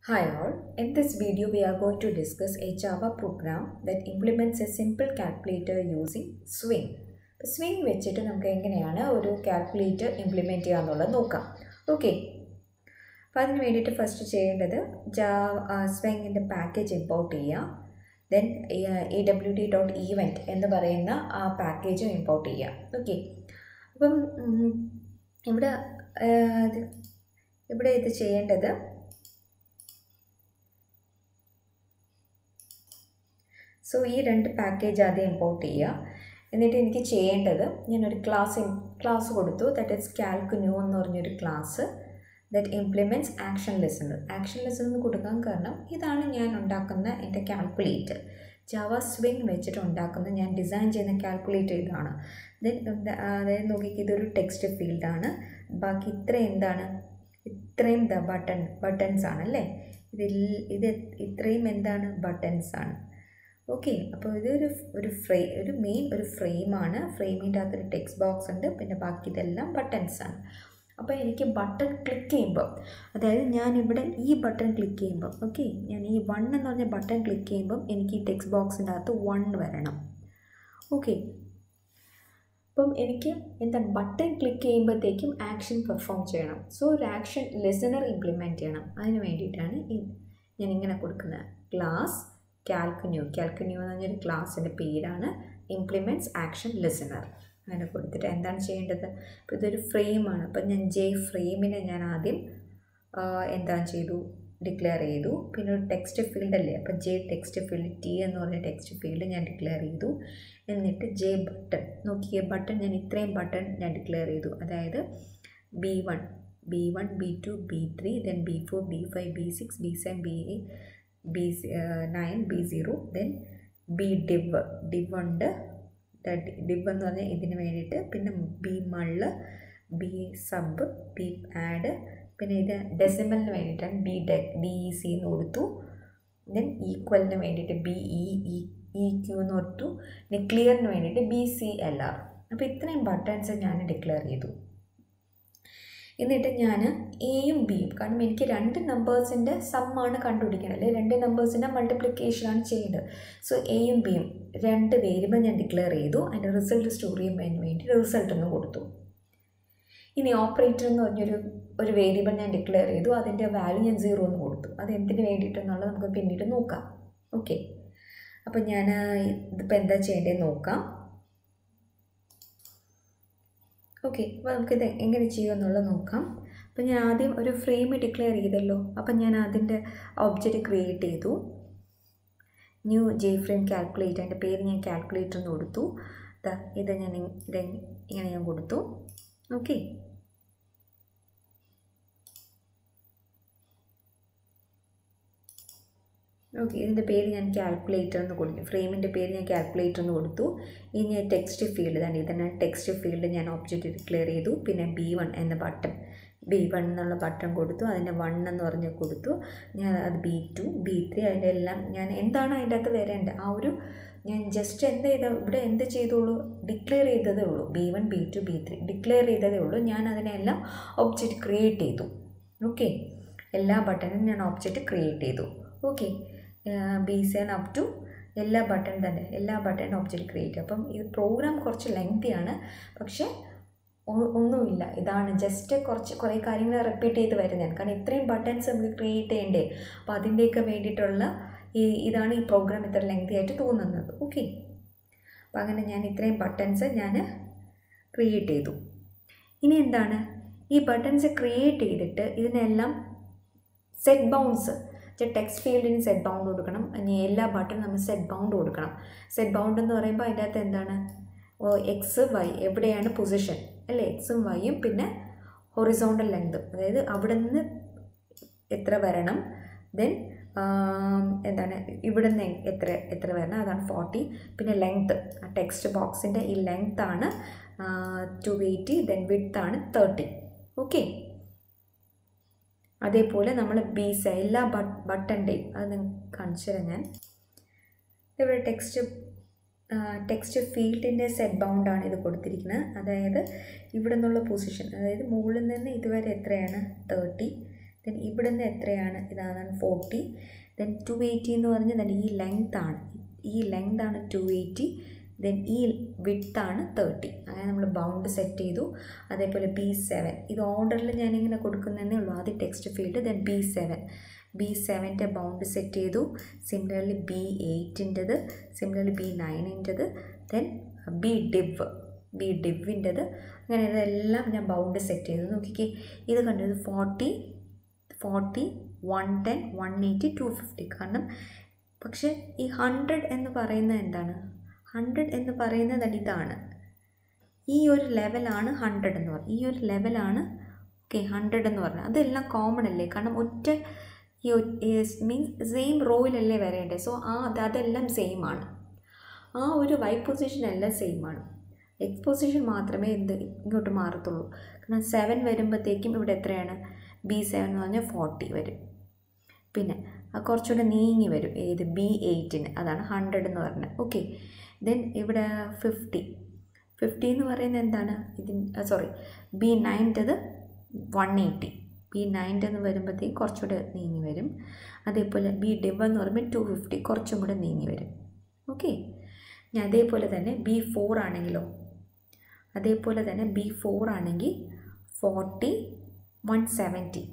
Hi all, in this video we are going to discuss a Java program that implements a simple calculator using swing. അപ്പോൾ swing വെച്ചിട്ട് നമുക്ക് എങ്ങനെയാണ് ഒരു calculator implement ചെയ്യുക എന്നുള്ളത് നോക്കാം ഓക്കെ അപ്പോൾ അതിന് വേണ്ടിയിട്ട് ഫസ്റ്റ് ചെയ്യേണ്ടത് ജാ സ്വിങ്ങിൻ്റെ പാക്കേജ് ഇമ്പോർട്ട് ചെയ്യുക then A W D dot event എന്ന് പറയുന്ന ആ പാക്കേജും ഇമ്പോർട്ട് ചെയ്യുക ഓക്കെ അപ്പം ഉം, ഇവിടെ ആ, ഇത് ഇവിടെ ഇത് ചെയ്യേണ്ടത് സോ ഈ രണ്ട് പാക്കേജ് ആദ്യം ഇമ്പോർട്ട് ചെയ്യുക എന്നിട്ട് എനിക്ക് ചെയ്യേണ്ടത് ഞാനൊരു ക്ലാസ് ക്ലാസ് കൊടുത്തു ദറ്റ് ഇസ് കാൽക്ക് ന്യൂ എന്ന് പറഞ്ഞൊരു class that implements action listener action listen എന്ന് കൊടുക്കാൻ കാരണം ഇതാണ് ഞാൻ ഉണ്ടാക്കുന്ന എൻ്റെ കാൽക്കുലേറ്റർ ജാവ സ്വിങ് വെച്ചിട്ട് ഉണ്ടാക്കുന്ന ഞാൻ ഡിസൈൻ ചെയ്യുന്ന കാൽക്കുലേറ്റർ ഇതാണ് ദെൻ അതായത് നോക്കിക്ക് ഇതൊരു ടെക്സ്റ്റ് ഫീൽഡാണ് ബാക്കി ഇത്ര എന്താണ് ഇത്രയും ദ ബട്ടൺ ബട്ടൺസ് ആണ് അല്ലേ ഇതിൽ ഇത് ഇത്രയും എന്താണ് ബട്ടൺസ് ആണ് ഓക്കെ അപ്പോൾ ഇതൊരു ഒരു ഫ്രേ ഒരു മെയിൻ ഒരു ഫ്രെയിമാണ് ഫ്രെയിമിൻ്റെ അകത്തൊരു ടെക്സ്റ്റ് ബോക്സ് ഉണ്ട് പിന്നെ ബാക്കി ഇതെല്ലാം ബട്ടൺസ് ആണ് അപ്പോൾ എനിക്ക് ബട്ടൺ ക്ലിക്ക് ചെയ്യുമ്പോൾ അതായത് ഞാൻ ഇവിടെ ഈ ബട്ടൺ ക്ലിക്ക് ചെയ്യുമ്പോൾ ഓക്കെ ഞാൻ ഈ വൺ എന്ന് പറഞ്ഞ ബട്ടൺ ക്ലിക്ക് ചെയ്യുമ്പം എനിക്ക് ഈ ടെക്സ്റ്റ് ബോക്സിൻ്റെ അകത്ത് വൺ വരണം ഓക്കെ അപ്പം എനിക്ക് എന്താണ് ബട്ടൺ ക്ലിക്ക് ചെയ്യുമ്പോഴത്തേക്കും ആക്ഷൻ പെർഫോം ചെയ്യണം സോ ഒരു ആക്ഷൻ ലിസണർ ഇംപ്ലിമെൻറ്റ് ചെയ്യണം അതിന് വേണ്ടിയിട്ടാണ് ഈ ഞാൻ ഇങ്ങനെ കൊടുക്കുന്നത് ക്ലാസ് കാൽക്കുന്യൂ കാൽക്കുന്യൂ എന്ന് പറഞ്ഞൊരു ക്ലാസ്സിൻ്റെ പേരാണ് ഇംപ്ലിമെൻറ്റ്സ് ആക്ഷൻ ലിസണർ അങ്ങനെ കൊടുത്തിട്ട് എന്താണ് ചെയ്യേണ്ടത് അപ്പോൾ ഇതൊരു ഫ്രെയിമാണ് അപ്പം ഞാൻ ജെ ഫ്രെയിമിനെ ഞാൻ ആദ്യം ആ, എന്താണ് ചെയ്തു ഡിക്ലെയർ ചെയ്തു പിന്നെ ഒരു ടെക്സ്റ്റ് ഫീൽഡ് അല്ലേ അപ്പം ജെ ടെക്സ്റ്റ് ഫീൽഡ് ടി എന്ന് പറഞ്ഞ ടെക്സ്റ്റ് ഫീൽഡ് ഞാൻ ഡിക്ലെയർ ചെയ്തു എന്നിട്ട് ജെ ബട്ടൺ നോക്കിയ ബട്ടൺ ഞാൻ ഇത്രയും ബട്ടൺ ഞാൻ ഡിക്ലെയർ ചെയ്തു അതായത് B one B one B two B three then B four B five B six B seven B B nine B zero then B div div ഉണ്ട് div എന്ന് പറഞ്ഞാൽ ഇതിന് വേണ്ടിയിട്ട് പിന്നെ B mul B sub B add പിന്നെ ഇത് ഡെസിമലിന് വേണ്ടിയിട്ടാണ് ബി ഡെ ഡി ഇ സി എന്ന് കൊടുത്തു ദെൻ ഈക്വലിന് വേണ്ടിയിട്ട് B E E E Q എന്ന് കൊടുത്തു പിന്നെ ക്ലിയറിന് വേണ്ടിയിട്ട് ബി സി എൽ ആർ അപ്പോൾ ഇത്രയും ബട്ടൺസ് ഞാൻ ഡിക്ലെയർ ചെയ്തു എന്നിട്ട് ഞാൻ എയും ബിയും കാരണം എനിക്ക് രണ്ട് നമ്പേഴ്സിൻ്റെ സമ്മാണ് കണ്ടുപിടിക്കണം അല്ലെ രണ്ട് നമ്പേഴ്സിൻ്റെ മൾട്ടിപ്ലിക്കേഷനാണ് ചെയ്യേണ്ടത് സോ എയും ബിയും രണ്ട് വേരിയബിൾ ഞാൻ ഡിക്ലെയർ ചെയ്തു അതിൻ്റെ റിസൾട്ട് സ്റ്റോർ ചെയ്യാൻ വേണ്ടി റിസൾട്ട് ഒന്ന് കൊടുത്തു ഇനി ഓപ്പറേറ്റർ എന്ന് പറഞ്ഞൊരു ഒരു വേരിയബിൾ ഞാൻ ഡിക്ലെയർ ചെയ്തു അതിൻ്റെ വാല്യൂ ഞാൻ സീറോ എന്ന് കൊടുത്തു അത് എന്തിന് വേണ്ടിയിട്ടെന്നുള്ളത് നമുക്ക് പിന്നീട് നോക്കാം ഓക്കെ അപ്പം ഞാൻ ഇതിപ്പോൾ എന്താ ചെയ്യേണ്ടതെന്ന് നോക്കാം ഓക്കെ അപ്പോൾ നമുക്കിത് എങ്ങനെ ചെയ്യുമെന്നുള്ളത് നോക്കാം അപ്പോൾ ഞാൻ ആദ്യം ഒരു ഫ്രെയിം ഡിക്ലെയർ ചെയ്തല്ലോ അപ്പം ഞാൻ അതിൻ്റെ ഒബ്ജക്റ്റ് ക്രിയേറ്റ് ചെയ്തു ന്യൂ ജെ ഫ്രെയിം കാൽക്കുലേറ്റർ എൻ്റെ പേര് ഞാൻ കാൽക്കുലേറ്റർ എന്ന് കൊടുത്തു ദാ ഇത് ഞാൻ ഇ- ഇത് ഇങ്ങനെ ഞാൻ കൊടുത്തു ഓക്കെ ഓക്കെ ഇതിൻ്റെ പേര് ഞാൻ കാൽക്കുലേറ്റർ എന്ന് കൊടുത്തു ഫ്രെയിമിൻ്റെ പേര് ഞാൻ കാൽക്കുലേറ്റർ എന്ന് കൊടുത്തു ഇനി ടെക്സ്റ്റ് ഫീൽഡ് തന്നെ ഇതിനെ ടെക്സ്റ്റ് ഫീൽഡ് ഞാൻ ഒബ്ജക്റ്റ് ഡിക്ലെയർ ചെയ്തു പിന്നെ ബി വൺ എന്ന ബട്ടൺ ബി വൺ എന്നുള്ള ബട്ടൺ കൊടുത്തു അതിൻ്റെ വൺ എന്ന് പറഞ്ഞ് കൊടുത്തു ഞാൻ അത് ബി ടു ബി ത്രീ അതിൻ്റെ എല്ലാം ഞാൻ എന്താണ് അതിൻ്റെ അകത്ത് വരേണ്ടത് ആ ഒരു ഞാൻ ജസ്റ്റ് എന്ത് ചെയ്ത ഇവിടെ എന്ത് ചെയ്തോളൂ ഡിക്ലെയർ ചെയ്തതേ ഉള്ളൂ B one B two B three declare ചെയ്തതേ ഉള്ളൂ ഞാൻ അതിനെല്ലാം ഒബ്ജക്റ്റ് ക്രിയേറ്റ് ചെയ്തു ഓക്കെ എല്ലാ ബട്ടണും ഞാൻ ഒബ്ജക്റ്റ് ക്രിയേറ്റ് ചെയ്തു okay B seven up to എല്ലാ ബട്ടൺ തന്നെ എല്ലാ ബട്ടൺ ഒബ്ജക്റ്റ് ക്രിയേറ്റ് അപ്പം ഇത് പ്രോഗ്രാം കുറച്ച് ലെങ്തിയാണ് പക്ഷേ ഒ- ഒന്നുമില്ല ഇതാണ് ജസ്റ്റ് കുറച്ച് കുറേ കാര്യങ്ങൾ റിപ്പീറ്റ് ചെയ്ത് വരുന്നതാണ് കാരണം ഇത്രയും ബട്ടൺസ് നമുക്ക് ക്രിയേറ്റ് ചെയ്യണ്ടേ അപ്പോൾ അതിൻ്റെയൊക്കെ വേണ്ടിയിട്ടുള്ള ഈ ഇതാണ് ഈ പ്രോഗ്രാം ഇത്ര ലെങ്തി ആയിട്ട് തോന്നുന്നത് ഓക്കെ അപ്പോൾ അങ്ങനെ ഞാൻ ഇത്രയും ബട്ടൺസ് ഞാൻ ക്രിയേറ്റ് ചെയ്തു ഇനി എന്താണ് ഈ ബട്ടൺസ് ക്രിയേറ്റ് ചെയ്തിട്ട് ഇതിനെല്ലാം സെറ്റ് ബൗണ്ട്സ് ടെക്സ്റ്റ് ഫീൽഡിന് സെറ്റ് ബൗണ്ട് കൊടുക്കണം ഇനി എല്ലാ ബട്ടണും നമ്മൾ സെറ്റ് ബൗണ്ട് കൊടുക്കണം സെറ്റ് ബൗണ്ട് എന്ന് പറയുമ്പോൾ അതിൻ്റെ അകത്ത് എന്താണ് ഓ എക്സ് വൈ എവിടെയാണ് പൊസിഷൻ അല്ലേ എക്സും വൈയും പിന്നെ ഹൊറിസോണ്ടൽ ലെങ്തും അതായത് അവിടെ നിന്ന് എത്ര വരണം ദെൻ എന്താണ് ഇവിടെ നിന്ന് എത്ര എത്ര വരണം അതാണ് ഫോർട്ടി പിന്നെ ലെങ്ത്ത് ടെക്സ്റ്റ് ബോക്സിൻ്റെ ഈ ലെങ്ത് ആണ് ടു എയ്റ്റി ദെൻ വിഡ്ത്ത് ആണ് തേർട്ടി ഓക്കെ അതേപോലെ നമ്മൾ ബീസ് എല്ലാ ബട്ട് ബട്ടൻ്റെയും അത് നിങ്ങൾക്ക് കാണിച്ചു തരാം ഞാൻ ഇവിടെ ടെക്സ്റ്റ് ടെക്സ്റ്റ് ഫീൽഡിൻ്റെ സെറ്റ് ബൗണ്ടാണ് ഇത് കൊടുത്തിരിക്കുന്നത് അതായത് ഇവിടെ നിന്നുള്ള പൊസിഷൻ അതായത് മുകളിൽ നിന്ന് ഇതുവരെ എത്രയാണ് തേർട്ടി ദെൻ ഇവിടുന്ന് എത്രയാണ് ഇതാണ് ഫോർട്ടി ദെൻ ടു എയ്റ്റി എന്ന് പറഞ്ഞാൽ ദെൻ ഈ ലെങ്ത് ആണ് ഈ ലെങ്ത് ആണ് ടു എയ്റ്റി ദെൻ ഈ വിട്ടാണ് തേർട്ടി അങ്ങനെ നമ്മൾ ബൗണ്ട് സെറ്റ് ചെയ്തു അതേപോലെ ബി സെവൻ ഇത് ഓർഡറിൽ ഞാനിങ്ങനെ കൊടുക്കുന്നതേ ഉള്ളൂ ആദ്യം text field then B seven B സെവൻ്റെ ബൗണ്ട് സെറ്റ് ചെയ്തു സിമിലർലി ബി എയ്റ്റിൻ്റെത് സിമിലർലി ബി നയനിൻ്റെത് ദെൻ ബി ഡിവ് ബി ഡിവിൻ്റെത് അങ്ങനെ ഇതെല്ലാം ഞാൻ ബൗണ്ട് സെറ്റ് ചെയ്തു നോക്കിക്കേ ഇത് കണ്ടത് forty forty one ten one eighty two fifty കാരണം പക്ഷേ ഈ ഹൺഡ്രഡ് എന്ന് പറയുന്നത് എന്താണ് ഹൺഡ്രഡ് എന്ന് പറയുന്നത് ഇതാണ് ഈ ഒരു ലെവലാണ് ഹൺഡ്രഡ് എന്ന് പറയുന്നത് ഈ ഒരു ലെവലാണ് ഓക്കെ ഹൺഡ്രഡ് എന്ന് പറഞ്ഞാൽ അതെല്ലാം കോമൺ അല്ലേ കാരണം ഒറ്റ ഈ മീൻസ് സെയിം റോയിലല്ലേ വരേണ്ടത് സോ ആ അത് അതെല്ലാം സെയിം ആണ് ആ ഒരു വൈ പൊസിഷൻ എല്ലാം സെയിം ആണ് എക്സ് പൊസിഷൻ മാത്രമേ എന്ത് ഇങ്ങോട്ട് മാറത്തുള്ളൂ കാരണം സെവൻ വരുമ്പോഴത്തേക്കും ഇവിടെ എത്രയാണ് ബി സെവൻ എന്ന് പറഞ്ഞാൽ ഫോർട്ടി വരും പിന്നെ അത് കുറച്ചുകൂടെ നീങ്ങി വരും ഏത് ബി എയ്റ്റിന് അതാണ് ഹൺഡ്രഡ് എന്ന് പറഞ്ഞത് ഓക്കെ ദെൻ ഇവിടെ ഫിഫ്റ്റി ഫിഫ്റ്റി എന്ന് പറയുന്നത് എന്താണ് ഇതിന് സോറി ബി നയൻ്റെത് വൺ എയ്റ്റി ബി നയൻ്റെ എന്ന് വരുമ്പോഴത്തേക്ക് കുറച്ചുകൂടെ നീങ്ങി വരും അതേപോലെ ബി ഡിവ് എന്ന് പറയുമ്പോൾ ടു ഫിഫ്റ്റി കുറച്ചും കൂടെ നീങ്ങി വരും ഓക്കെ ഇനി അതേപോലെ തന്നെ ബി ഫോർ ആണെങ്കിലോ അതേപോലെ തന്നെ ബി ഫോർ ആണെങ്കിൽ ഫോർട്ടി വൺ സെവൻറ്റി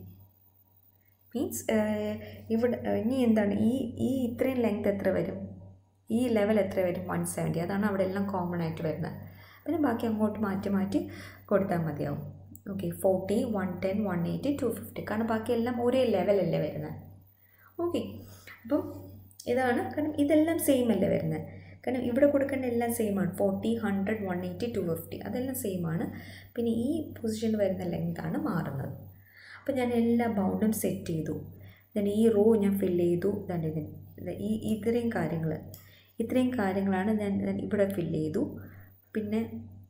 മീൻസ് ഇവിടെ ഇനി എന്താണ് ഈ ഈ ഇത്രയും ലെങ്ത് എത്ര വരും ഈ ലെവൽ എത്ര വരും വൺ സെവൻറ്റി അതാണ് അവിടെ എല്ലാം കോമൺ ആയിട്ട് വരുന്നത് പിന്നെ ബാക്കി അങ്ങോട്ട് മാറ്റി മാറ്റി കൊടുത്താൽ മതിയാവും okay forty one ten one eighty two fifty കാരണം ബാക്കി എല്ലാം ഒരേ ലെവലല്ലേ വരുന്നത് ഓക്കെ അപ്പം ഇതാണ് കാരണം ഇതെല്ലാം സെയിം അല്ലേ വരുന്നത് കാരണം ഇവിടെ കൊടുക്കേണ്ട എല്ലാം സെയിം ആണ് forty hundred one eighty two fifty അതെല്ലാം സെയിം ആണ് പിന്നെ ഈ പൊസിഷനിൽ വരുന്ന ലെങ്താണ് മാറുന്നത് അപ്പോൾ ഞാൻ എല്ലാ ബൗണ്ടും സെറ്റ് ചെയ്തു ദെൻ ഈ റോ ഞാൻ ഫില്ല് ചെയ്തു ദെൻ ഇതിന് ഈ ഇത്രയും കാര്യങ്ങൾ ഇത്രയും കാര്യങ്ങളാണ് ഞാൻ ഇവിടെ ഫില്ല് ചെയ്തു പിന്നെ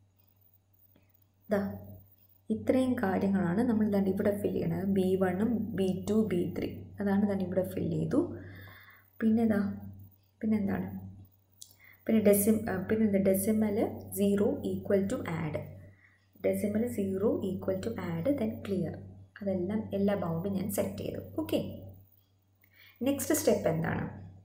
ഇതാ ഇത്രയും കാര്യങ്ങളാണ് നമ്മൾ ദാണ്ട് ഇവിടെ ഫില്ല് ചെയ്യണത് ബി വണ്ണും ബി ടു ബി ത്രീ അതാണ് ദാണ്ട് ഇവിടെ ഫില്ല് ചെയ്തു പിന്നെ ഇതാ പിന്നെ എന്താണ് പിന്നെ ഡെസിം പിന്നെ എന്താ decimal zero equal to add decimal zero equal to add then clear അതെല്ലാം എല്ലാ ബൗണ്ടും ഞാൻ സെറ്റ് ചെയ്തു ഓക്കെ നെക്സ്റ്റ് സ്റ്റെപ്പ് എന്താണ്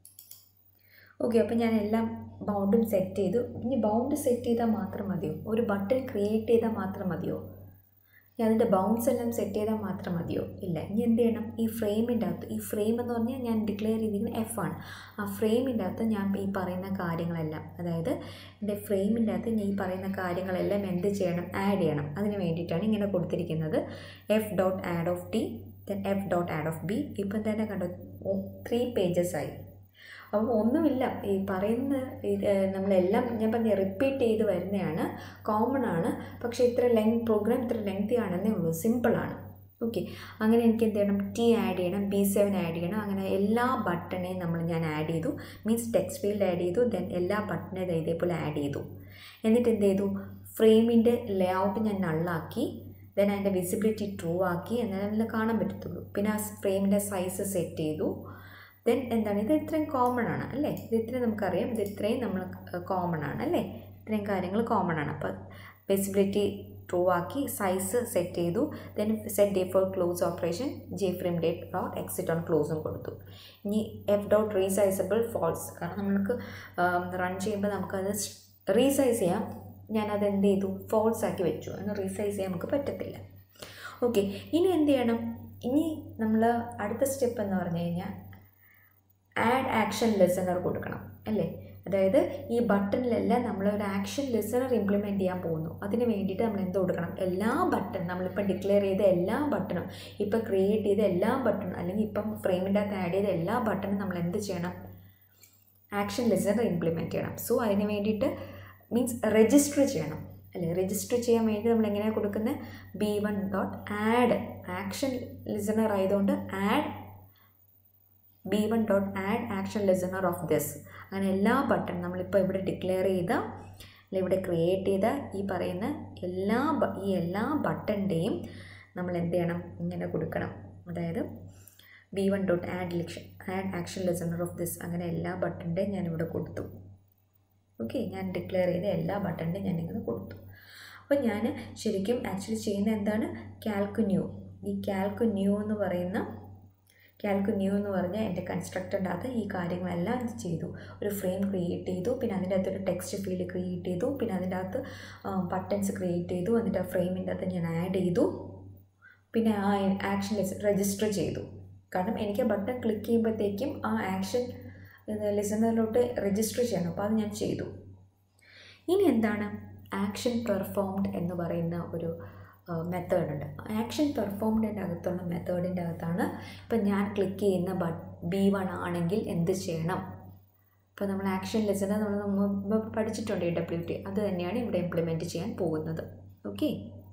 ഓക്കെ അപ്പോൾ ഞാൻ എല്ലാം ബൗണ്ടും സെറ്റ് ചെയ്തു ഇനി ബൗണ്ട് സെറ്റ് ചെയ്താൽ മാത്രം മതിയോ ഒരു ബട്ടൺ ക്രിയേറ്റ് ചെയ്താൽ മാത്രം മതിയോ ഇനി അതിൻ്റെ ബൗണ്ട്സ് എല്ലാം സെറ്റ് ചെയ്താൽ മാത്രം മതിയോ ഇല്ല ഇനി എന്ത് ചെയ്യണം ഈ ഫ്രെയിമിൻ്റെ അകത്ത് ഈ ഫ്രെയിം എന്ന് പറഞ്ഞാൽ ഞാൻ ഡിക്ലെയർ ചെയ്തിരിക്കുന്ന എഫ് ആണ് ആ ഫ്രെയിമിൻ്റെ അകത്ത് ഞാൻ ഈ പറയുന്ന കാര്യങ്ങളെല്ലാം അതായത് എൻ്റെ ഫ്രെയിമിൻ്റെ അകത്ത് ഞാൻ ഈ പറയുന്ന കാര്യങ്ങളെല്ലാം എന്ത് ചെയ്യണം ആഡ് ചെയ്യണം അതിന് വേണ്ടിയിട്ടാണ് ഇങ്ങനെ കൊടുത്തിരിക്കുന്നത് F dot add of T then F dot add of B ഇപ്പം തന്നെ കണ്ടോ ത്രീ പേജസ് ആയി അപ്പം ഒന്നുമില്ല ഈ പറയുന്ന ഇത് നമ്മളെല്ലാം ഞാൻ പറഞ്ഞ റിപ്പീറ്റ് ചെയ്ത് വരുന്നതാണ് കോമൺ ആണ് പക്ഷേ ഇത്ര ലെങ്ത് പ്രോഗ്രാം ഇത്ര ലെങ്തി ആണെന്നേ ഉള്ളൂ സിമ്പിളാണ് ഓക്കെ അങ്ങനെ എനിക്ക് എന്ത് ചെയ്യണം ടി ആഡ് ചെയ്യണം ബി സെവൻ ആഡ് ചെയ്യണം അങ്ങനെ എല്ലാ ബട്ടണേയും നമ്മൾ ഞാൻ ആഡ് ചെയ്തു മീൻസ് ടെക്സ്റ്റ് ഫീൽഡ് ആഡ് ചെയ്തു ദെൻ എല്ലാ ബട്ടണേയും ഇതേപോലെ ആഡ് ചെയ്തു എന്നിട്ട് എന്ത് ചെയ്തു ഫ്രെയിമിൻ്റെ ലേ ഔട്ട് ഞാൻ നള്ളാക്കി ദെൻ അതിൻ്റെ വിസിബിലിറ്റി ട്രൂ ആക്കി എന്നാലേ കാണാൻ പറ്റത്തുള്ളൂ പിന്നെ ആ ഫ്രെയിമിൻ്റെ സൈസ് സെറ്റ് ചെയ്തു ദെൻ എന്താണ് ഇത് ഇത്രയും കോമൺ ആണ് അല്ലേ ഇത് ഇത്രയും നമുക്കറിയാം ഇത് ഇത്രയും നമ്മൾ കോമൺ ആണ് അല്ലേ ഇത്രയും കാര്യങ്ങൾ കോമൺ ആണ് അപ്പോൾ വിസിബിലിറ്റി ട്രൂ ആക്കി സൈസ് സെറ്റ് ചെയ്തു then set default close operation J frame date dot exit on ക്ലോസും കൊടുത്തു ഇനി എഫ് ഡോട്ട് റീസൈസബിൾ ഫോൾസ് കാരണം നമ്മൾക്ക് റൺ ചെയ്യുമ്പോൾ നമുക്കത് റീസൈസ് ചെയ്യാം ഞാനത് എന്ത് ചെയ്തു ഫോൾസ് ആക്കി വെച്ചു എന്ന് റീസൈസ് ചെയ്യാൻ നമുക്ക് പറ്റത്തില്ല ഓക്കെ ഇനി എന്ത് ചെയ്യണം ഇനി നമ്മൾ അടുത്ത സ്റ്റെപ്പ് എന്ന് പറഞ്ഞു കഴിഞ്ഞാൽ ആഡ് ആക്ഷൻ ലിസണർ കൊടുക്കണം അല്ലേ അതായത് ഈ ബട്ടണിലെല്ലാം നമ്മൾ ഒരു ആക്ഷൻ ലിസണർ ഇംപ്ലിമെൻറ്റ് ചെയ്യാൻ പോകുന്നു അതിന് വേണ്ടിയിട്ട് നമ്മൾ എന്ത് കൊടുക്കണം എല്ലാ ബട്ടൺ നമ്മളിപ്പോൾ ഡിക്ലെയർ ചെയ്ത എല്ലാ ബട്ടണും ഇപ്പോൾ ക്രിയേറ്റ് ചെയ്ത എല്ലാ ബട്ടണും അല്ലെങ്കിൽ ഇപ്പം ഫ്രെയിമിൻ്റെ അകത്ത് ആഡ് ചെയ്ത എല്ലാ ബട്ടണും നമ്മൾ എന്ത് ചെയ്യണം ആക്ഷൻ ലിസണർ ഇംപ്ലിമെൻറ്റ് ചെയ്യണം സോ അതിന് വേണ്ടിയിട്ട് മീൻസ് രജിസ്റ്റർ ചെയ്യണം അല്ലേ രജിസ്റ്റർ ചെയ്യാൻ വേണ്ടി നമ്മൾ എങ്ങനെയാണ് കൊടുക്കുന്നത് B one dot add action listener ആയതുകൊണ്ട് add B one dot add action listener of this അങ്ങനെ എല്ലാ ബട്ടൺ നമ്മളിപ്പോൾ ഇവിടെ ഡിക്ലെയർ ചെയ്ത അല്ലെ ഇവിടെ ക്രിയേറ്റ് ചെയ്ത ഈ പറയുന്ന എല്ലാ ഈ എല്ലാ ബട്ടൻ്റെയും നമ്മൾ എന്ത് ചെയ്യണം ഇങ്ങനെ കൊടുക്കണം അതായത് ബി വൺ ഡോട്ട് ആഡ് ലിക്ഷൻ add action listener of this അങ്ങനെ എല്ലാ ബട്ടൻ്റെയും ഞാനിവിടെ കൊടുത്തു ഓക്കെ ഞാൻ ഡിക്ലെയർ ചെയ്ത എല്ലാ ബട്ടൻ്റെയും ഞാനിങ്ങനെ കൊടുത്തു അപ്പോൾ ഞാൻ ശരിക്കും ആക്ച്വലി ചെയ്യുന്ന എന്താണ് കാൽക്കു ന്യൂ ഈ കാൽക്കു ന്യൂ എന്ന് പറയുന്ന കാൽക്കു ന്യൂ എന്ന് പറഞ്ഞ എൻ്റെ കൺസ്ട്രക്റ്ററിൻ്റെ അകത്ത് ഈ കാര്യങ്ങളെല്ലാം ചെയ്തു ഒരു ഫ്രെയിം ക്രിയേറ്റ് ചെയ്തു പിന്നെ അതിൻ്റെ അകത്ത് ഒരു ടെക്സ്റ്റ് ഫീൽഡ് ക്രിയേറ്റ് ചെയ്തു പിന്നെ അതിൻ്റെ അകത്ത് ബട്ടൺസ് ക്രിയേറ്റ് ചെയ്തു എന്നിട്ട് ആ ഫ്രെയിമിൻ്റെ അകത്ത് ഞാൻ ആഡ് ചെയ്തു പിന്നെ ആ ആക്ഷൻ രജിസ്റ്റർ ചെയ്തു കാരണം എനിക്ക് ആ ബട്ടൺ ക്ലിക്ക് ചെയ്യുമ്പോഴത്തേക്കും ആ ആക്ഷൻ ലിസണറിലോട്ട് രജിസ്റ്റർ ചെയ്യണം അപ്പോൾ അത് ഞാൻ ചെയ്തു ഇനി എന്താണ് ആക്ഷൻ പെർഫോംഡ് എന്ന് പറയുന്ന ഒരു മെത്തേഡ് ഉണ്ട് ആക്ഷൻ പെർഫോംഡിൻ്റെ അകത്തുള്ള മെത്തേഡിൻ്റെ അകത്താണ് ഇപ്പം ഞാൻ ക്ലിക്ക് ചെയ്യുന്ന ബട്ട് ബി വൺ ആണെങ്കിൽ എന്ത് ചെയ്യണം ഇപ്പോൾ നമ്മൾ ആക്ഷൻ ലിസണർ നമ്മൾ മുമ്പ് പഠിച്ചിട്ടുണ്ട് ഈ ഡബ്ല്യു ടി അത് തന്നെയാണ് ഇവിടെ ഇംപ്ലിമെൻറ്റ് ചെയ്യാൻ പോകുന്നത് ഓക്കെ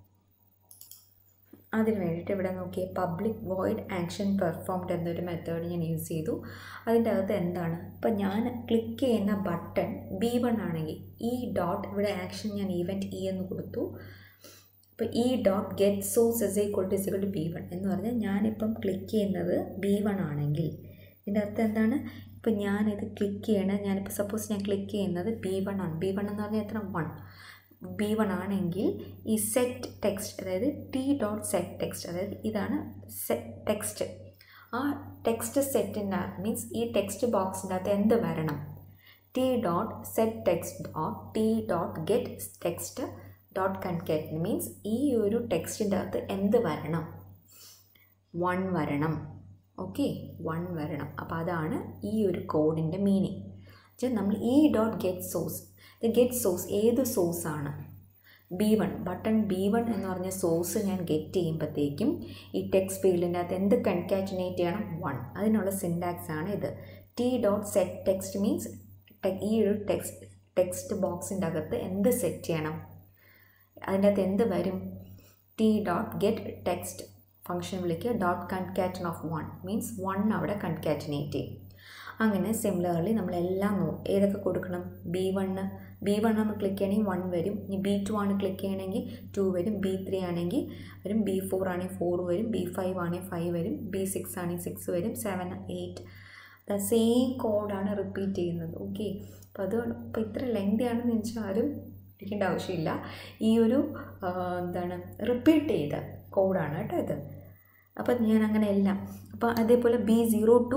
അതിന് വേണ്ടിയിട്ട് ഇവിടെ നോക്കിയ പബ്ലിക് വോയിഡ് ആക്ഷൻ പെർഫോംഡ് എന്നൊരു മെത്തേഡ് ഞാൻ യൂസ് ചെയ്തു അതിൻ്റെ അകത്ത് എന്താണ് ഇപ്പം ഞാൻ ക്ലിക്ക് ചെയ്യുന്ന ബട്ടൺ ബി വൺ ആണെങ്കിൽ ഈ ഡോട്ട് ഇവിടെ ആക്ഷൻ ഞാൻ ഈവൻറ്റ് ഇ എന്ന് കൊടുത്തു ഇപ്പോൾ E dot get source is equal to is equal to B one എന്ന് പറഞ്ഞാൽ ഞാനിപ്പം ക്ലിക്ക് ചെയ്യുന്നത് ബി വൺ ആണെങ്കിൽ ഇതിൻ്റെ അർത്ഥം എന്താണ് ഇപ്പം ഞാനിത് ക്ലിക്ക് ചെയ്യണ ഞാനിപ്പോൾ സപ്പോസ് ഞാൻ ക്ലിക്ക് ചെയ്യുന്നത് ബി വൺ ആണ് ബി വൺ എന്ന് പറഞ്ഞാൽ എത്ര വൺ ബി വൺ ആണെങ്കിൽ ഈ സെറ്റ് ടെക്സ്റ്റ് അതായത് ടി ഡോട്ട് സെറ്റ് ടെക്സ്റ്റ് അതായത് ഇതാണ് സെറ്റ് ടെക്സ്റ്റ് ആ ടെക്സ്റ്റ് സെറ്റിൻ്റെ മീൻസ് ഈ ടെക്സ്റ്റ് ബോക്സിൻ്റെ അകത്ത് എന്ത് വരണം T dot set text dot T dot get text dot concat means ഈ ഒരു ടെക്സ്റ്റിൻ്റെ അകത്ത് എന്ത് വരണം വൺ വരണം ഓക്കെ വൺ വരണം അപ്പോൾ അതാണ് ഈ ഒരു കോഡിൻ്റെ മീനിങ് വെച്ചാൽ നമ്മൾ ഈ ഡോട്ട് ഗെറ്റ് സോഴ്സ് ഇത് ഗെറ്റ് സോഴ്സ് ഏത് സോഴ്സാണ് B one button B one എന്ന് പറഞ്ഞ സോഴ്സ് ഞാൻ ഗെറ്റ് ചെയ്യുമ്പോഴത്തേക്കും ഈ ടെക്സ്റ്റ് ഫീൽഡിൻ്റെ അകത്ത് എന്ത് കൺകാറ്റിനേറ്റ് ചെയ്യണം വൺ അതിനുള്ള സിൻഡാക്സ് ആണ് ഇത് T dot set text means ഈ ഒരു ടെക്സ്റ്റ് ടെക്സ്റ്റ് ബോക്സിൻ്റെ അകത്ത് എന്ത് സെറ്റ് ചെയ്യണം അതിൻ്റെ അകത്ത് എന്ത് വരും T dot get text function വിളിക്കുക dot concat of one means one അവിടെ കൺകാറ്റിനേറ്റ് ചെയ്യും അങ്ങനെ സിമിലർലി നമ്മളെല്ലാം നോ ഏതൊക്കെ കൊടുക്കണം ബി വണ്ണ് ബി വൺ നമ്മൾ ക്ലിക്ക് ചെയ്യണമെങ്കിൽ വൺ വരും ഇനി ബി ടു ആണ് ക്ലിക്ക് ചെയ്യണമെങ്കിൽ ടു വരും ബി ത്രീ ആണെങ്കിൽ വരും ബി ഫോർ ആണെങ്കിൽ ഫോർ വരും ബി ഫൈവ് ആണെങ്കിൽ ഫൈവ് വരും ബി സിക്സ് ആണെങ്കിൽ സിക്സ് വരും സെവൻ എയ്റ്റ് ദ സെയിം കോഡാണ് റിപ്പീറ്റ് ചെയ്യുന്നത് ഓക്കെ അപ്പോൾ അത് ഇപ്പോൾ ഇത്ര ലെങ്തി ആണെന്ന് വെച്ചാൽ ആരും ഇരിക്കേണ്ട ആവശ്യമില്ല ഈ ഒരു എന്താണ് റിപ്പീറ്റ് ചെയ്ത കോഡാണ് കേട്ടോ ഇത് അപ്പം ഞാൻ അങ്ങനെ എല്ലാം അപ്പോൾ അതേപോലെ ബി സീറോ ടു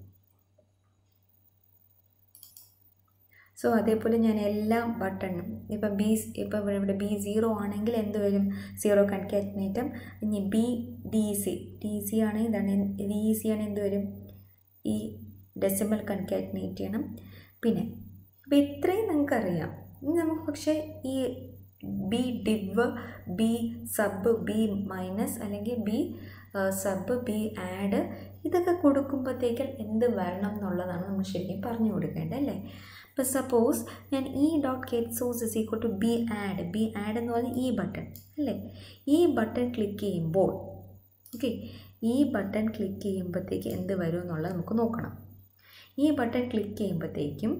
സോ അതേപോലെ ഞാൻ എല്ലാ ബട്ടണും ഇപ്പം ബി ഇപ്പം ഇവിടെ ഇവിടെ ബി സീറോ ആണെങ്കിൽ എന്ത് വരും സീറോ കൺകാറ്റിനേറ്റം ഇനി B D C D C ആണെങ്കിൽ ഇതാണ് ഡി സി ആണ് എന്ത് വരും ഈ ഡെസിമൽ കൺകാറ്റിനേറ്റ് ചെയ്യണം പിന്നെ അപ്പോൾ ഇത്രയും നിങ്ങൾക്കറിയാം ഇനി നമുക്ക് പക്ഷേ ഈ B div B sub B minus അല്ലെങ്കിൽ ബി സബ് ബി ആഡ് ഇതൊക്കെ കൊടുക്കുമ്പോഴത്തേക്കും എന്ത് വരണം എന്നുള്ളതാണ് നമ്മൾ ശരിക്കും പറഞ്ഞു കൊടുക്കേണ്ടത് അല്ലേ ഇപ്പോൾ സപ്പോസ് ഞാൻ E dot get source is equal to B add B add എന്ന് പറഞ്ഞാൽ ഈ ബട്ടൺ അല്ലേ ഈ ബട്ടൺ ക്ലിക്ക് ചെയ്യുമ്പോൾ ഓക്കെ ഈ ബട്ടൺ ക്ലിക്ക് ചെയ്യുമ്പോഴത്തേക്ക് എന്ത് വരും എന്നുള്ളത് നമുക്ക് നോക്കണം ഈ ബട്ടൺ ക്ലിക്ക് ചെയ്യുമ്പോഴത്തേക്കും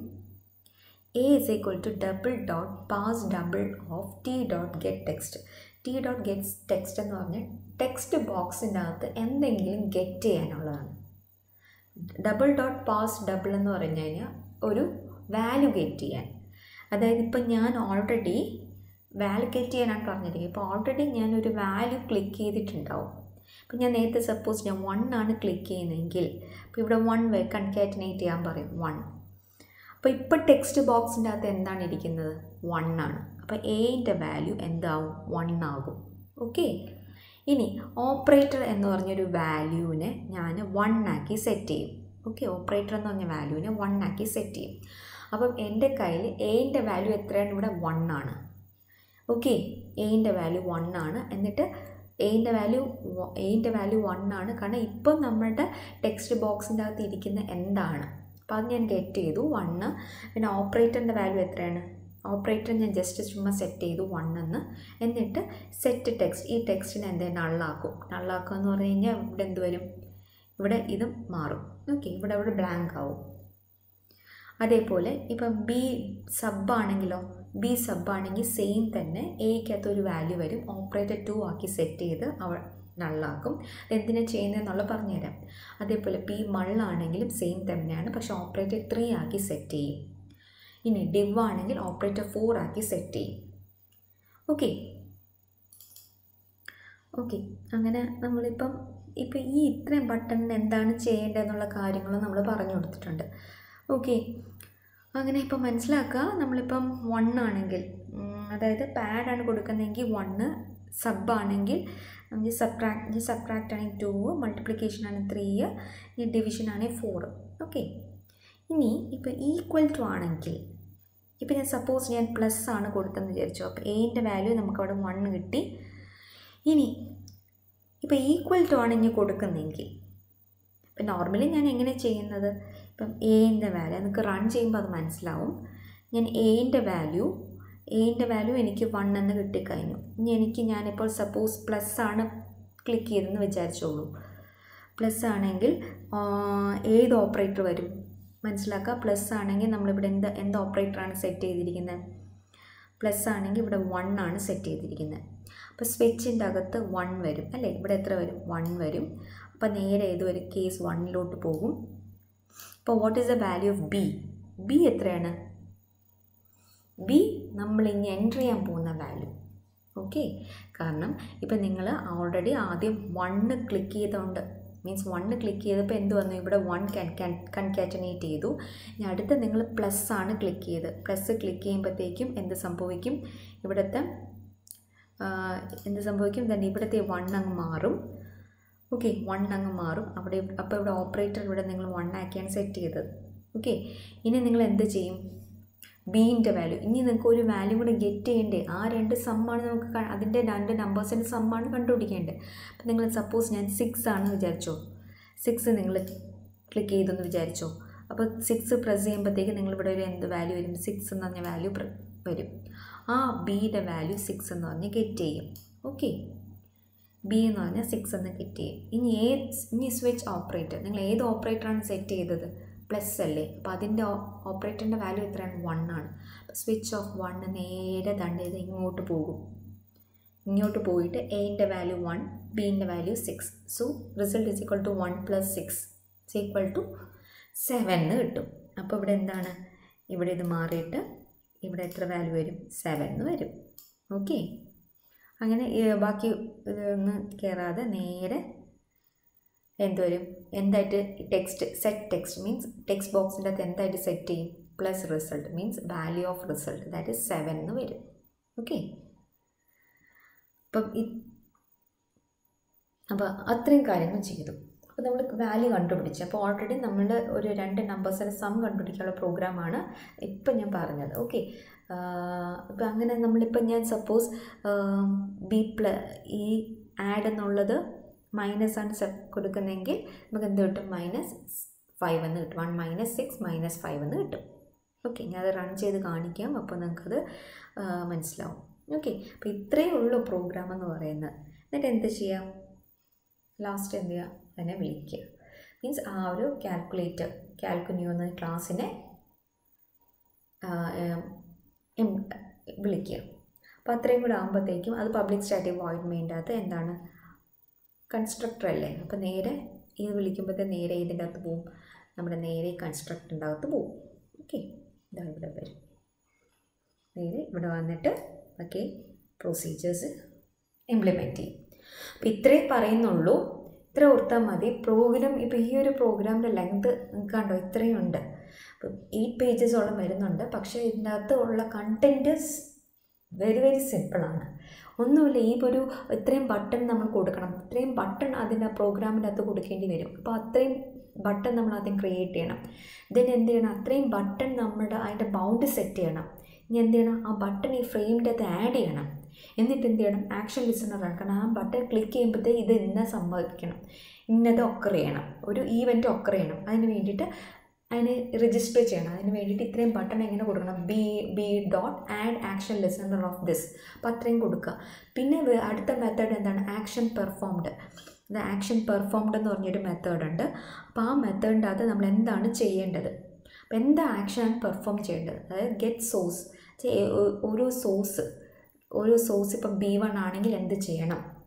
A is equal to double dot pass double of T dot get text T dot get text എന്ന് പറഞ്ഞാൽ ടെക്സ്റ്റ് ബോക്സിൻ്റെ അകത്ത് എന്തെങ്കിലും ഗെറ്റ് ചെയ്യാനുള്ളതാണ് ഡബിൾ ഡോട്ട് പാസ് ഡബിൾ എന്ന് പറഞ്ഞു കഴിഞ്ഞാൽ ഒരു വാല്യൂ ഗെറ്റ് ചെയ്യാൻ അതായത് ഇപ്പം ഞാൻ ഓൾറെഡി വാല്യൂ ഗെറ്റ് ചെയ്യാനാണ് പറഞ്ഞിരിക്കുന്നത് ഇപ്പോൾ ഓൾറെഡി ഞാനൊരു വാല്യൂ ക്ലിക്ക് ചെയ്തിട്ടുണ്ടാവും അപ്പോൾ ഞാൻ നേരത്തെ സപ്പോസ് ഞാൻ വൺ ആണ് ക്ലിക്ക് ചെയ്യുന്നതെങ്കിൽ അപ്പോൾ ഇവിടെ വൺ വേ കൺകാറ്റിനേറ്റ് ചെയ്യാൻ പറയും വൺ അപ്പോൾ ഇപ്പോൾ ടെക്സ്റ്റ് ബോക്സിൻ്റെ അകത്ത് എന്താണ് ഇരിക്കുന്നത് വൺ ആണ് അപ്പോൾ എൻ്റെ വാല്യൂ എന്താവും വൺ ആകും ഓക്കെ ഇനി ഓപ്പറേറ്റർ എന്ന് പറഞ്ഞൊരു വാല്യൂവിനെ ഞാൻ വൺ ആക്കി സെറ്റ് ചെയ്യും ഓക്കെ ഓപ്പറേറ്റർ എന്ന് പറഞ്ഞ വാല്യൂവിനെ വൺ ആക്കി സെറ്റ് ചെയ്യും അപ്പം എൻ്റെ കയ്യിൽ എൻ്റെ വാല്യൂ എത്രയാണ് ഇവിടെ വൺ ആണ് ഓക്കെ എൻ്റെ വാല്യൂ വൺ ആണ് എന്നിട്ട് എൻ്റെ വാല്യൂ എൻ്റെ വാല്യൂ വൺ ആണ് കാരണം ഇപ്പം നമ്മുടെ ടെക്സ്റ്റ് ബോക്സിൻ്റെ അകത്ത് ഇരിക്കുന്ന എന്താണ് അപ്പോൾ അത് ഞാൻ ഗെറ്റ് ചെയ്തു വണ്ണ് പിന്നെ ഓപ്പറേറ്ററിൻ്റെ വാല്യൂ എത്രയാണ് ഓപ്പറേറ്റർ ഞാൻ ജസ്റ്റ് ചുമ്മാ സെറ്റ് ചെയ്തു വൺ എന്ന് എന്നിട്ട് സെറ്റ് ടെക്സ്റ്റ് ഈ ടെക്സ്റ്റിനെ എന്ത് നള്ളാക്കും നള്ളാക്കുക എന്ന് പറഞ്ഞു കഴിഞ്ഞാൽ ഇവിടെ എന്ത് വരും ഇവിടെ ഇതും മാറും ഓക്കെ ഇവിടെ ഇവിടെ ബ്ലാങ്ക് ആവും അതേപോലെ ഇപ്പം ബി സബ് ആണെങ്കിലോ ബി സബ് ആണെങ്കിൽ സെയിം തന്നെ എക്കകത്ത് ഒരു വാല്യൂ വരും ഓപ്പറേറ്റർ ടു ആക്കി സെറ്റ് ചെയ്ത് അവ നള്ളാക്കും എന്തിനാണ് ചെയ്യുന്നതെന്നുള്ള പറഞ്ഞുതരാം അതേപോലെ ബി മള്ളാണെങ്കിലും സെയിം തന്നെയാണ് പക്ഷേ ഓപ്പറേറ്റർ ത്രീ ആക്കി സെറ്റ് ചെയ്യും ഇനി ഡിവ് ആണെങ്കിൽ ഓപ്പറേറ്റർ ഫോർ ആക്കി സെറ്റ് ചെയ്യും ഓക്കെ ഓക്കെ അങ്ങനെ നമ്മളിപ്പം ഇപ്പം ഈ ഇത്രയും ബട്ടണിന് എന്താണ് ചെയ്യേണ്ടതെന്നുള്ള കാര്യങ്ങൾ നമ്മൾ പറഞ്ഞു കൊടുത്തിട്ടുണ്ട് ഓക്കെ അങ്ങനെ ഇപ്പം മനസ്സിലാക്കുക നമ്മളിപ്പം വൺ ആണെങ്കിൽ ഉം, അതായത് പാഡാണ് കൊടുക്കുന്നതെങ്കിൽ വണ്ണ് സബ് ആണെങ്കിൽ നമുക്ക് സബ്ട്രാക്ട് സബ്ട്രാക്ട് ആണെങ്കിൽ ടു മൾട്ടിപ്ലിക്കേഷൻ ആണ് ത്രീ ഇനി ഡിവിഷൻ ആണെങ്കിൽ ഫോർ ഓക്കെ ഇനി ഇപ്പോൾ ഈക്വൽ ടു ആണെങ്കിൽ ഇപ്പം ഞാൻ സപ്പോസ് ഞാൻ പ്ലസ് ആണ് കൊടുത്തെന്ന് വിചാരിച്ചു അപ്പോൾ എൻ്റെ വാല്യൂ നമുക്ക് അവിടെ വൺ കിട്ടി ഇനി ഇപ്പോൾ ഈക്വൽ ടു ആണ് ഇനി കൊടുക്കുന്നതെങ്കിൽ ഇപ്പം നോർമലി ഞാൻ എങ്ങനെ ചെയ്യുന്നത് ഇപ്പം എൻ്റെ വാല്യൂ നമുക്ക് റൺ ചെയ്യുമ്പോൾ അത് മനസ്സിലാവും ഞാൻ എൻ്റെ വാല്യൂ എൻ്റെ വാല്യൂ എനിക്ക് വൺ എന്ന് കിട്ടിക്കഴിഞ്ഞു ഇനി എനിക്ക് ഞാനിപ്പോൾ സപ്പോസ് പ്ലസ് ആണ് ക്ലിക്ക് ചെയ്തെന്ന് വിചാരിച്ചോളൂ പ്ലസ് ആണെങ്കിൽ ആ, ഏത് ഓപ്പറേറ്റർ വരും മനസ്സിലാക്കുക പ്ലസ് ആണെങ്കിൽ നമ്മളിവിടെ എന്ത് എന്ത് ഓപ്പറേറ്ററാണ് സെറ്റ് ചെയ്തിരിക്കുന്നത് പ്ലസ് ആണെങ്കിൽ ഇവിടെ വൺ ആണ് സെറ്റ് ചെയ്തിരിക്കുന്നത് അപ്പോൾ സ്വിച്ചിൻ്റെ അകത്ത് വൺ വരും അല്ലേ ഇവിടെ എത്ര വരും വൺ വരും അപ്പോൾ നേരെ ഏത് വരും കേസ് വണ്ണിലോട്ട് പോകും അപ്പോൾ what is the value of B B എത്രയാണ് ബി നമ്മൾ ഇനി എൻ്റർ ചെയ്യാൻ പോകുന്ന വാല്യൂ ഓക്കെ കാരണം ഇപ്പം നിങ്ങൾ ഓൾറെഡി ആദ്യം വണ്ണ് ക്ലിക്ക് ചെയ്തുകൊണ്ട് മീൻസ് വണ്ണ് ക്ലിക്ക് ചെയ്തപ്പോൾ എന്ത് വന്നു ഇവിടെ വൺ കൺകാറ്റനേറ്റ് ചെയ്തു ഇനി അടുത്ത നിങ്ങൾ പ്ലസ് ആണ് ക്ലിക്ക് ചെയ്ത് പ്ലസ് ക്ലിക്ക് ചെയ്യുമ്പോഴത്തേക്കും എന്ത് സംഭവിക്കും ഇവിടുത്തെ ആ, എന്ത് സംഭവിക്കും തന്നെ ഇവിടുത്തെ വൺ അങ്ങ് മാറും ഓക്കെ വൺ അങ്ങ് മാറും അവിടെ അപ്പോൾ ഇവിടെ ഓപ്പറേറ്റർ ഇവിടെ നിങ്ങൾ വൺ ആക്കിയാണ് സെറ്റ് ചെയ്തത് ഓക്കെ ഇനി നിങ്ങൾ എന്ത് ചെയ്യും ബീൻ്റെ വാല്യൂ ഇനി നിങ്ങൾക്ക് ഒരു വാല്യൂ കൂടെ ഗെറ്റ് ചെയ്യണ്ടേ ആ രണ്ട് സമ്മാണ് നമുക്ക് ക- അതിൻ്റെ രണ്ട് നമ്പേഴ്സിൻ്റെ സമ്മാണ് കണ്ടുപിടിക്കേണ്ടത് അപ്പം നിങ്ങൾ സപ്പോസ് ഞാൻ സിക്സ് ആണെന്ന് വിചാരിച്ചോ സിക്സ് നിങ്ങൾ ക്ലിക്ക് ചെയ്തെന്ന് വിചാരിച്ചോ അപ്പോൾ സിക്സ് പ്രസ് ചെയ്യുമ്പോഴത്തേക്ക് നിങ്ങളിവിടെ ഒരു എന്ത് വാല്യൂ വരും സിക്സ് എന്ന് പറഞ്ഞ വാല്യൂ വരും ആ ബിയുടെ വാല്യൂ സിക്സ് എന്ന് പറഞ്ഞ് ഗെറ്റ് ചെയ്യും ഓക്കെ ബി എന്ന് പറഞ്ഞാൽ സിക്സ് എന്ന് ഗെറ്റ് ചെയ്യും ഇനി ഏത് ഇനി സ്വിച്ച് ഓപ്പറേറ്റർ നിങ്ങൾ ഏത് ഓപ്പറേറ്ററാണ് സെറ്റ് ചെയ്തത് പ്ലസ് അല്ലേ അപ്പോൾ അതിൻ്റെ ഓപ്പറേറ്ററിൻ്റെ വാല്യൂ എത്രയാണ് വൺ ആണ് അപ്പോൾ സ്വിച്ച് ഓഫ് വൺ നേരെ ദണ്ട് ചെയ്ത് ഇങ്ങോട്ട് പോകും ഇങ്ങോട്ട് പോയിട്ട് എൻ്റെ വാല്യൂ വൺ ബീൻ്റെ value six so result is equal to one plus six is equal to seven എന്ന് കിട്ടും അപ്പോൾ ഇവിടെ എന്താണ് ഇവിടെ ഇത് മാറിയിട്ട് ഇവിടെ എത്ര വാല്യൂ വരും സെവൻ എന്ന് വരും ഓക്കെ അങ്ങനെ ഈ ബാക്കി ഇതൊന്ന് കയറാതെ നേരെ എന്ത് വരും എന്തായിട്ട് text set text means text ബോക്സിൻ്റെ അകത്ത് എന്തായിട്ട് സെറ്റ് ചെയ്യും plus result means value of result that is seven എന്ന് വരും ഓക്കെ അപ്പം ഈ അപ്പോൾ അത്രയും കാര്യങ്ങൾ ചെയ്തു അപ്പോൾ നമ്മൾ വാല്യൂ കണ്ടുപിടിച്ചു അപ്പോൾ ഓൾറെഡി നമ്മൾ ഒരു രണ്ട് നമ്പേഴ്സിൻ്റെ സം കണ്ടുപിടിക്കാനുള്ള പ്രോഗ്രാമാണ് ഇപ്പം ഞാൻ പറഞ്ഞത് ഓക്കെ ഇപ്പം അങ്ങനെ നമ്മളിപ്പം ഞാൻ സപ്പോസ് ബി പ്ല ഈ ആഡ് എന്നുള്ളത് മൈനസ് ആണ് സെ കൊടുക്കുന്നതെങ്കിൽ നമുക്ക് എന്ത് കിട്ടും മൈനസ് ഫൈവ് എന്ന് കിട്ടും one minus six minus five എന്ന് കിട്ടും ഓക്കെ ഞാൻ അത് റൺ ചെയ്ത് കാണിക്കാം അപ്പോൾ നിങ്ങൾക്കത് ആ, മനസ്സിലാവും ഓക്കെ അപ്പോൾ ഇത്രയേ ഉള്ളൂ പ്രോഗ്രാം എന്ന് പറയുന്നത് എന്നിട്ട് എന്ത് ചെയ്യാം ലാസ്റ്റ് എന്ത് ചെയ്യുക അതിനെ വിളിക്കുക മീൻസ് ആ ഒരു കാൽക്കുലേറ്റർ കാൽക്കുന്യൂ എന്ന ക്ലാസ്സിനെ ആ, ഏം, എം- വിളിക്കുക അപ്പോൾ അത്രയും കൂടെ ആകുമ്പോഴത്തേക്കും അത് പബ്ലിക് സ്റ്റാറ്റിക് വോയിഡ് മെയിൻ്റെ അകത്ത് എന്താണ് കൺസ്ട്രക്ടർ അല്ലേ അപ്പോൾ നേരെ ഇത് വിളിക്കുമ്പോഴത്തെ നേരെ ഇതിൻ്റെ അകത്ത് പോവും നമ്മുടെ നേരെ കൺസ്ട്രക്ടറിൻ്റെ അകത്ത് പോവും ഓക്കെ ഇതാ ഇവിടെ വരും നേരെ ഇവിടെ വന്നിട്ട് ഓക്കെ പ്രൊസീജിയേഴ്സ് ഇംപ്ലിമെൻറ്റ് ചെയ്യും അപ്പോൾ ഇത്രേ പറയുന്നുള്ളൂ ഇത്ര ഓർത്താൽ മതി പ്രോഗ്രാം ഇപ്പോൾ ഈ ഒരു പ്രോഗ്രാമിൻ്റെ ലെങ്ത് കണ്ടോ ഇത്രയും ഉണ്ട് അപ്പം എയ്റ്റ് പേജസോളം വരുന്നുണ്ട് പക്ഷേ ഇതിൻ്റെ അകത്ത് ഉള്ള കണ്ടൻറ്റ് വെരി വെരി സിമ്പിളാണ് ഒന്നുമില്ല ഈ ഒരു ഇത്രയും ബട്ടൺ നമ്മൾ കൊടുക്കണം ഇത്രയും ബട്ടൺ അതിൻ്റെ പ്രോഗ്രാമിൻ്റെ അകത്ത് കൊടുക്കേണ്ടി വരും അപ്പോൾ അത്രയും ബട്ടൺ നമ്മൾ ആദ്യം ക്രിയേറ്റ് ചെയ്യണം ദെൻ എന്ത് ചെയ്യണം അത്രയും ബട്ടൺ നമ്മുടെ അതിൻ്റെ ബൗണ്ട് സെറ്റ് ചെയ്യണം ഇനി എന്ത് ചെയ്യണം ആ ബട്ടൺ ഈ ഫ്രെയിമിൻ്റെ അകത്ത് ആഡ് ചെയ്യണം എന്നിട്ട് എന്ത് ചെയ്യണം ആക്ഷൻ ലിസണർ ആക്കണം ആ ബട്ടൺ ക്ലിക്ക് ചെയ്യുമ്പോഴത്തേ ഇത് ഇന്ന സംഭവിക്കണം ഇന്നത് ഒക്കർ ചെയ്യണം ഒരു ഈവൻറ്റ് ഒക്കർ ചെയ്യണം അതിന് വേണ്ടിയിട്ട് അതിന് രജിസ്റ്റർ ചെയ്യണം അതിന് വേണ്ടിയിട്ട് ഇത്രയും ബട്ടൺ എങ്ങനെ കൊടുക്കണം B B dot add action listener of this അപ്പോൾ അത്രയും കൊടുക്കുക പിന്നെ വേ- അടുത്ത മെത്തേഡ് എന്താണ് ആക്ഷൻ പെർഫോംഡ് ഇത് ആക്ഷൻ പെർഫോംഡ് എന്ന് പറഞ്ഞൊരു മെത്തേഡ് ഉണ്ട് അപ്പോൾ ആ മെത്തേഡിൻ്റെ അകത്ത് നമ്മൾ എന്താണ് ചെയ്യേണ്ടത് അപ്പോൾ എന്താ ആക്ഷൻ പെർഫോം ചെയ്യേണ്ടത് അതായത് ഗെറ്റ് സോഴ്സ് ഓരോ സോഴ്സ് ഓരോ സോഴ്സ് ഇപ്പം ബി വൺ ആണെങ്കിൽ എന്ത് ചെയ്യണം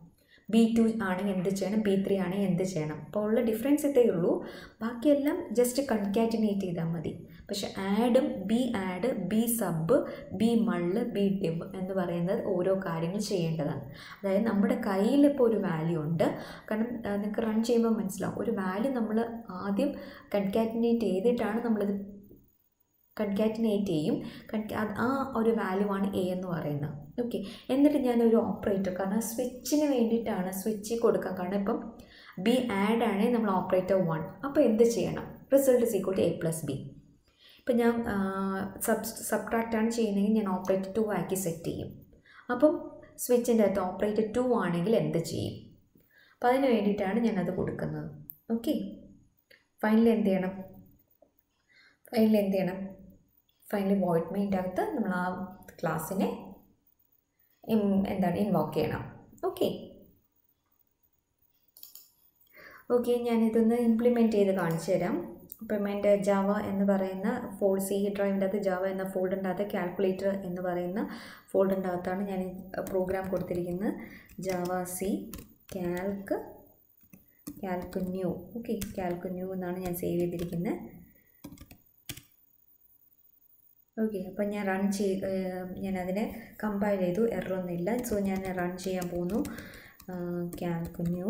ബി ടു ആണെങ്കിൽ എന്ത് ചെയ്യണം ബി ത്രീ ആണെങ്കിൽ എന്ത് ചെയ്യണം അപ്പോൾ ഉള്ള ഡിഫറൻസ് ഇതേ ഉള്ളൂ ബാക്കിയെല്ലാം ജസ്റ്റ് കൺകാറ്റിനേറ്റ് ചെയ്താൽ മതി പക്ഷെ ആഡും B add B sub B mul B div എന്ന് പറയുന്നത് ഓരോ കാര്യങ്ങൾ ചെയ്യേണ്ടതാണ് അതായത് നമ്മുടെ കയ്യിൽ ഇപ്പോൾ ഒരു വാല്യൂ ഉണ്ട് കാരണം ആ, നിങ്ങൾക്ക് റൺ ചെയ്യുമ്പോൾ മനസ്സിലാവും ഒരു വാല്യൂ നമ്മൾ ആദ്യം കൺകാറ്റിനേറ്റ് ചെയ്തിട്ടാണ് നമ്മളിത് കൺകാറ്റിനേറ്റ് ചെയ്യും കൺക അത് ആ ഒരു വാല്യൂ ആണ് എ എന്ന് പറയുന്നത് ഓക്കെ എന്നിട്ട് ഞാനൊരു ഓപ്പറേറ്റർ കാരണം സ്വിച്ചിന് വേണ്ടിയിട്ടാണ് സ്വിച്ച് കൊടുക്കാൻ കാരണം ഇപ്പം ബി ആഡ് ആണെങ്കിൽ നമ്മൾ ഓപ്പറേറ്റർ വൺ അപ്പോൾ എന്ത് ചെയ്യണം result is equal to A plus B ഇപ്പം ഞാൻ സബ് സബ്ട്രാക്റ്റ് ആണ് ചെയ്യുന്നതെങ്കിൽ ഞാൻ ഓപ്പറേറ്റർ ടു ആക്കി സെറ്റ് ചെയ്യും അപ്പം സ്വിച്ചിൻ്റെ അകത്ത് ഓപ്പറേറ്റർ ടു ആണെങ്കിൽ എന്ത് ചെയ്യും അപ്പോൾ അതിന് വേണ്ടിയിട്ടാണ് ഞാനത് കൊടുക്കുന്നത് ഓക്കെ ഫൈനലി എന്ത് ചെയ്യണം ഫൈനലി എന്ത് ചെയ്യണം ഫൈനലി വോയിഡ് മെയിൻ്റെ അകത്ത് നമ്മൾ ആ ക്ലാസ്സിനെ ഇം- എന്താണ് ഇൻവോക്ക് ചെയ്യണം ഓക്കെ ഓക്കെ ഞാനിതൊന്ന് ഇംപ്ലിമെൻറ്റ് ചെയ്ത് കാണിച്ചു തരാം അപ്പം എൻ്റെ ജാവ എന്ന് പറയുന്ന ഫോൾ സി ഡ്രൈവിൻ്റെ അകത്ത് ജാവ എന്ന ഫോൾഡറിൻ്റെ അകത്ത് കാൽക്കുലേറ്റർ എന്ന് പറയുന്ന ഫോൾഡറിൻ്റെ അകത്താണ് ഞാൻ ഈ പ്രോഗ്രാം കൊടുത്തിരിക്കുന്നത് Java C calc calc new okay calc new എന്നാണ് ഞാൻ സേവ് ചെയ്തിരിക്കുന്നത് ഓക്കെ അപ്പം ഞാൻ റൺ ചെയ്ത് ഞാൻ അതിനെ കമ്പയർ ചെയ്തു എററൊന്നുമില്ല സോ ഞാൻ റൺ ചെയ്യാൻ പോകുന്നു കാൽക്ക് ന്യൂ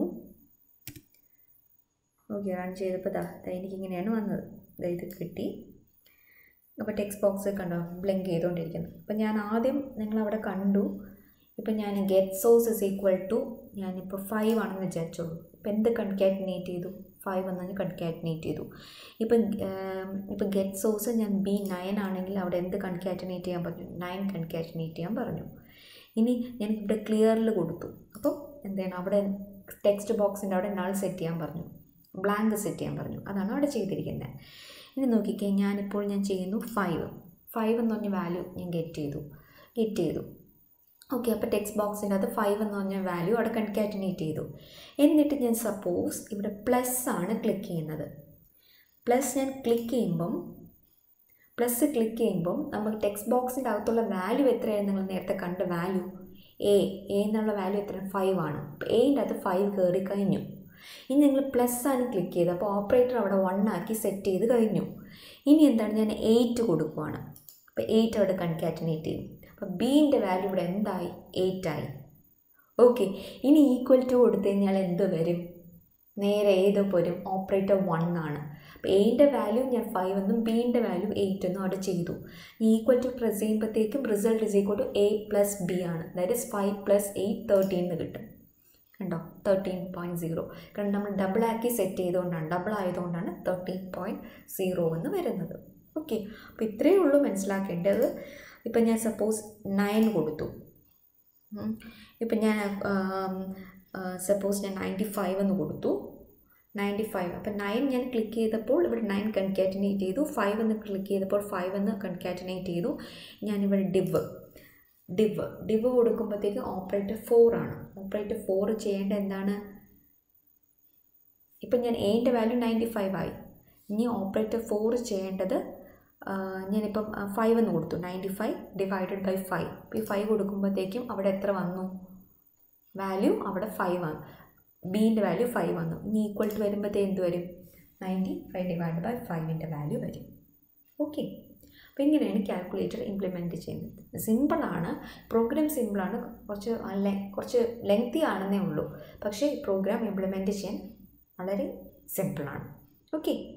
ഓക്കെ റൺ ചെയ്തപ്പോൾ ദാ ദാ എനിക്കിങ്ങനെയാണ് വന്നത് ദാ ഇത് കിട്ടി അപ്പോൾ ടെക്സ്റ്റ് ബോക്സ് കണ്ടോ ബ്ലിങ്ക് ചെയ്തുകൊണ്ടിരിക്കുന്നു അപ്പം ഞാൻ ആദ്യം നിങ്ങളവിടെ കണ്ടു ഇപ്പം ഞാൻ get source is equal to ഞാനിപ്പോൾ ഫൈവ് ആണെന്ന് വിചാരിച്ചോളൂ ഇപ്പം എന്ത് കൺകാറ്റിനേറ്റ് ചെയ്തു ഫൈവ് എന്നാണ് കൺകാറ്റിനേറ്റ് ചെയ്തു ഇപ്പം ഇപ്പം ഗെറ്റ് സോഴ്സ് ഞാൻ ബി നയൻ ആണെങ്കിൽ അവിടെ എന്ത് കൺകാറ്റിനേറ്റ് ചെയ്യാൻ പറഞ്ഞു നയൻ കൺകാറ്റിനേറ്റ് ചെയ്യാൻ പറഞ്ഞു ഇനി ഞാൻ ഇവിടെ ക്ലിയറിൽ കൊടുത്തു അപ്പം എന്താണ് അവിടെ ടെക്സ്റ്റ് ബോക്സിൻ്റെ അവിടെ നൾ സെറ്റ് ചെയ്യാൻ പറഞ്ഞു ബ്ലാങ്ക് സെറ്റ് ചെയ്യാൻ പറഞ്ഞു അതാണ് അവിടെ ചെയ്തിരിക്കുന്നത് ഇനി നോക്കിക്കേ ഞാനിപ്പോൾ ഞാൻ ചെയ്യുന്നു ഫൈവ് ഫൈവ് എന്ന് പറഞ്ഞ വാല്യൂ ഞാൻ ഗെറ്റ് ചെയ്തു ഗെറ്റ് ചെയ്തു ഓക്കെ അപ്പോൾ ടെക്സ്റ്റ് ബോക്സിൻ്റെ അത് ഫൈവ് എന്ന് പറഞ്ഞ വാല്യൂ അവിടെ കൺകാറ്റിനേറ്റ് ചെയ്തു എന്നിട്ട് ഞാൻ സപ്പോസ് ഇവിടെ പ്ലസ് ആണ് ക്ലിക്ക് ചെയ്യുന്നത് പ്ലസ് ഞാൻ ക്ലിക്ക് ചെയ്യുമ്പം പ്ലസ് ക്ലിക്ക് ചെയ്യുമ്പം നമുക്ക് ടെക്സ്റ്റ് ബോക്സിൻ്റെ അകത്തുള്ള വാല്യൂ എത്രയാണ് നിങ്ങൾ നേരത്തെ കണ്ട വാല്യൂ എ എ എന്നുള്ള വാല്യൂ എത്ര ഫൈവ് ആണ് അപ്പോൾ എയിൻ്റെ അകത്ത് ഫൈവ് കയറി കഴിഞ്ഞു ഇനി നിങ്ങൾ പ്ലസ് ആണ് ക്ലിക്ക് ചെയ്ത് അപ്പോൾ ഓപ്പറേറ്റർ അവിടെ വൺ ആക്കി സെറ്റ് ചെയ്ത് കഴിഞ്ഞു ഇനി എന്താണ് ഞാൻ എയ്റ്റ് കൊടുക്കുവാണ് അപ്പോൾ എയ്റ്റ് അവിടെ കൺകാറ്റിനേറ്റ് ചെയ്യും അപ്പോൾ ബീൻ്റെ വാല്യൂ ഇവിടെ എന്തായി എയ്റ്റ് ആയി ഓക്കെ ഇനി ഈക്വൽ ടു കൊടുത്തു കഴിഞ്ഞാൽ എന്ത് വരും നേരെ ഏത് വരും ഓപ്പറേറ്റർ വൺ ആണ് അപ്പോൾ എയിൻ്റെ വാല്യൂ ഞാൻ ഫൈവ് എന്നും ബീൻ്റെ വാല്യൂ എയ്റ്റ് എന്നും അവിടെ ചെയ്തു ഈക്വൽ ടു പ്രസ് ചെയ്യുമ്പോഴത്തേക്കും result is equal to A plus B ആണ് that is five plus eight thirteen എന്ന് കിട്ടും കണ്ടോ തേർട്ടീൻ പോയിൻറ്റ് സീറോ കാരണം നമ്മൾ ഡബിൾ ആക്കി സെറ്റ് ചെയ്തുകൊണ്ടാണ് ഡബിൾ ആയതുകൊണ്ടാണ് തേർട്ടീൻ പോയിൻറ്റ് സീറോ എന്ന് വരുന്നത് ഓക്കെ അപ്പോൾ ഇത്രയേ ഉള്ളൂ മനസ്സിലാക്കേണ്ടത് ഇപ്പം ഞാൻ സപ്പോസ് നയൻ കൊടുത്തു ഉം. ഇപ്പം ഞാൻ സപ്പോസ് ഞാൻ നയൻറ്റി ഫൈവ് എന്ന് കൊടുത്തു നയൻറ്റി ഫൈവ് അപ്പം നയൻ ഞാൻ ക്ലിക്ക് ചെയ്തപ്പോൾ ഇവിടെ നയൻ കൺകാറ്റിനേറ്റ് ചെയ്തു ഫൈവ് എന്ന് ക്ലിക്ക് ചെയ്തപ്പോൾ ഫൈവ് എന്ന് കൺകാറ്റിനേറ്റ് ചെയ്തു ഞാനിവിടെ ഡിവ് ഡിവ് ഡിവ് കൊടുക്കുമ്പോഴത്തേക്ക് ഓപ്പറേറ്റർ ഫോർ ആണ് ഓപ്പറേറ്റർ ഫോർ ചെയ്യേണ്ട എന്താണ് ഇപ്പം ഞാൻ എൻ്റെ വാല്യൂ നയൻറ്റി ഫൈവ് ആയി ഇനി ഓപ്പറേറ്റർ ഫോർ ചെയ്യേണ്ടത് ആ, ഞാനിപ്പം ഫൈവ് എന്ന് കൊടുത്തു ninety five divided by five ഇപ്പോൾ ഈ ഫൈവ് കൊടുക്കുമ്പോഴത്തേക്കും അവിടെ എത്ര വന്നു വാല്യൂ അവിടെ ഫൈവ് ആണ് ബീൻ്റെ വാല്യൂ ഫൈവ് വന്നു ഇനി ഈക്വൽ ടു വരുമ്പോഴത്തേ എന്ത് വരും നയൻറ്റി ഫൈവ് ഡിവൈഡ് ബൈ ഫൈവിൻ്റെ വാല്യൂ വരും ഓക്കെ അപ്പോൾ ഇങ്ങനെയാണ് കാൽക്കുലേറ്റർ ഇംപ്ലിമെൻറ്റ് ചെയ്യുന്നത് സിമ്പിളാണ് പ്രോഗ്രാം സിമ്പിളാണ് കുറച്ച് ലെ കുറച്ച് ലെങ്തി ആണെന്നേ ഉള്ളൂ പക്ഷേ പ്രോഗ്രാം ഇംപ്ലിമെൻറ്റ് ചെയ്യാൻ വളരെ സിമ്പിളാണ് ഓക്കെ